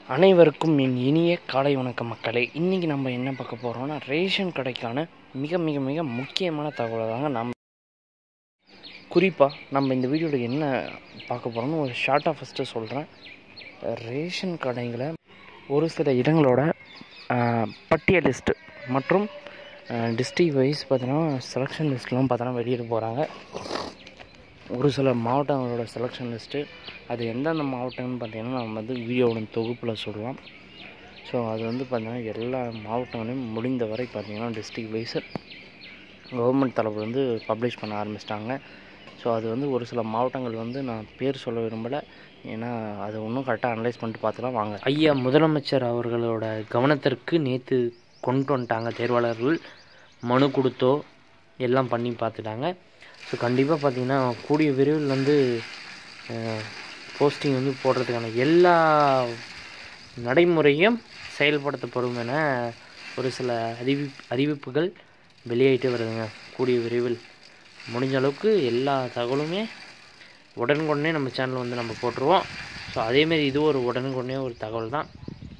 அனைவருக்கும் என் இனிய காலை வணக்கம் மக்களே இன்றைக்கி நம்ம என்ன பார்க்க போகிறோம்னா ரேஷன் கடைக்கான மிக மிக மிக முக்கியமான தகவலை தாங்க நம்ம குறிப்பாக நம்ம இந்த வீடியோவில் என்ன பார்க்க போகிறோம்னு ஒரு ஷார்ட்டாக ஃபஸ்ட்டு சொல்கிறேன் ரேஷன் கடைகளை ஒரு சில இடங்களோட ஆஹ், பட்டியல் லிஸ்ட்டு மற்றும் டிஸ்ட்ரிக் வைஸ் பார்த்தீங்கன்னா செலெக்ஷன் லிஸ்ட்லாம் பார்த்தோன்னா வெளியிட போகிறாங்க ஒரு சில மாவட்டங்களோட செலெக்ஷன் லிஸ்ட்டு அது எந்தெந்த மாவட்டம்னு பார்த்தீங்கன்னா நம்ம வந்து வீடியோவோட தொகுப்பில் சொல்லலாம் ஸோ அது வந்து பார்த்தீங்கன்னா எல்லா மாவட்டங்களையும் முடிந்த வரை பார்த்தீங்கன்னா டிஸ்ட்ரிக் வைஸ் கவர்மெண்ட் தரப்பு வந்து பப்ளிஷ் பண்ண ஆரம்பிச்சிட்டாங்க ஸோ அது வந்து ஒரு சில மாவட்டங்கள் வந்து நான் பேர் சொல்ல விரும்பலை ஏன்னா அது இன்னும் கரெக்டாக அனலைஸ் பண்ணிட்டு பார்த்துலாம் வாங்க ஐயா முதலமைச்சர் அவர்களோட கவனத்திற்கு நேற்று கொண்டு வந்துட்டாங்க தேர்வாளர்கள் மனு கொடுத்தோ எல்லாம் பண்ணி பார்த்துட்டாங்க ஸோ கண்டிப்பாக பார்த்தீங்கன்னா கூடிய விரைவில் வந்து போஸ்டிங் வந்து போடுறதுக்கான எல்லா நடைமுறையும் செயல்படுத்தப்படும் என ஒரு சில அறிவி அறிவிப்புகள் வெளியிட்டு வருதுங்க கூடிய விரைவில் முடிஞ்ச அளவுக்கு எல்லா தகவலுமே உடனுக்குடனே நம்ம சேனல் வந்து நம்ம போட்டுருவோம் ஸோ அதேமாரி இது ஒரு உடனுக்குடனே ஒரு தகவல் தான்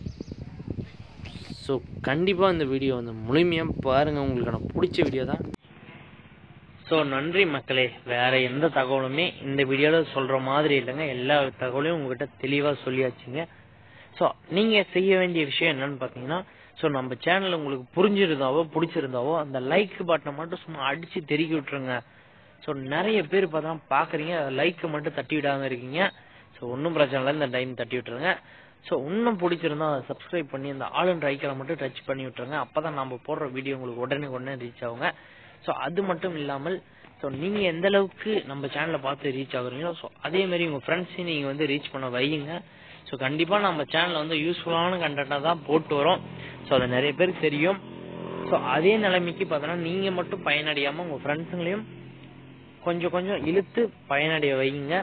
ஸோ கண்டிப்பாக இந்த வீடியோ வந்து முழுமையாக பாருங்கள் உங்களுக்கு நான் பிடிச்ச வீடியோ தான் ஸோ நன்றி மக்களே வேறு எந்த தகவலுமே இந்த வீடியோவில் சொல்கிற மாதிரி இல்லைங்க எல்லா தகவலையும் உங்ககிட்ட தெளிவாக சொல்லியாச்சுங்க ஸோ நீங்கள் செய்ய வேண்டிய விஷயம் என்னன்னு பார்த்தீங்கன்னா ஸோ நம்ம சேனல் உங்களுக்கு புரிஞ்சிருந்தாவோ பிடிச்சிருந்தாவோ அந்த லைக் பட்டனை மட்டும் சும்மா அடித்து தெருக்கி விட்டுருங்க ஸோ நிறைய பேர் பார்த்தா பார்க்குறீங்க லைக்கை மட்டும் தட்டி விடாமல் இருக்கீங்க ஸோ ஒன்றும் பிரச்சனை இல்லை இந்த டைம் தட்டி விட்டுருங்க ஸோ இன்னும் பிடிச்சிருந்தா அதை சப்ஸ்கிரைப் பண்ணி அந்த ஆல் அண்ட் ஐக்கனை மட்டும் டச் பண்ணி விட்டுருங்க அப்போ தான் நம்ம போடுற வீடியோ உங்களுக்கு உடனே உடனே ரீச் ஆகுங்க ஸோ அது மட்டும் இல்லாமல் ஸோ நீங்கள் எந்த அளவுக்கு நம்ம சேனலை பார்த்து ரீச் ஆகுறீங்களோ ஸோ அதே மாதிரி உங்கள் ஃப்ரெண்ட்ஸையும் நீங்கள் வந்து ரீச் பண்ண வையுங்க ஸோ கண்டிப்பாக நம்ம சேனலில் வந்து யூஸ்ஃபுல்லான கண்டென்ட்டாக தான் போட்டு வரோம் ஸோ அது நிறைய பேருக்கு தெரியும் ஸோ அதே நிலைமைக்கு பார்த்தோன்னா நீங்கள் மட்டும் பயனடையாமல் உங்கள் ஃப்ரெண்ட்ஸுங்களையும் கொஞ்சம் கொஞ்சம் இழுத்து பயனடைய வைங்க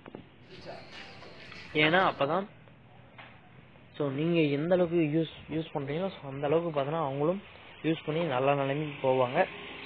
ஏன்னா அப்பதான் ஸோ நீங்கள் எந்த அளவுக்கு யூஸ் யூஸ் பண்ணுறீங்களோ ஸோ அந்த அளவுக்கு பார்த்தோன்னா அவங்களும் யூஸ் பண்ணி நல்ல நிலைமைக்கு போவாங்க